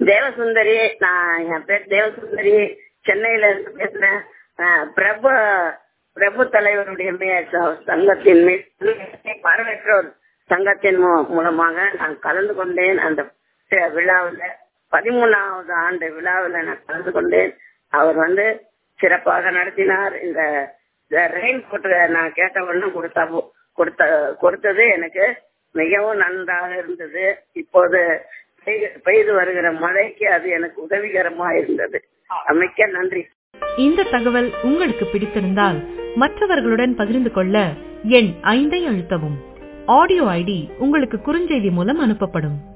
தேவசுந்தரி நான் என் பேர் தேவசுந்தரி சென்னையில இருந்து பேசுறேன் அஹ், பிரபு பிரபு தலைவருடைய மே- ச- சங்கத்தின் மீ- பார்வையற்றோர் சங்கத்தின் மூ- மூலமாக நான் கலந்து கொண்டேன் அந்த சி- விழாவில் பதிமூணாவது ஆண்டு விழாவில் நான் கலந்து கொண்டேன் அவர் வந்து சிறப்பாக நடத்தினார் இந்த ரெயின் கோட்டை நான் கேட்ட உடனே கொடுத்த கொடுத்த கொடுத்தது எனக்கு மிகவும் நன்றாக இருந்தது இப்போது பெய்து- பெய்து வருகிற மழைக்கு அது எனக்கு உதவிகரமா இருந்தது மிக்க நன்றி இந்த தகவல் உங்களுக்கு பிடித்திருந்தால் மற்றவர்களுடன் பகிர்ந்து கொள்ள எண் ஐந்தை அழுத்தவும் ஆடியோ ஐடி உங்களுக்கு குறுஞ்செய்தி மூலம் அனுப்பப்படும்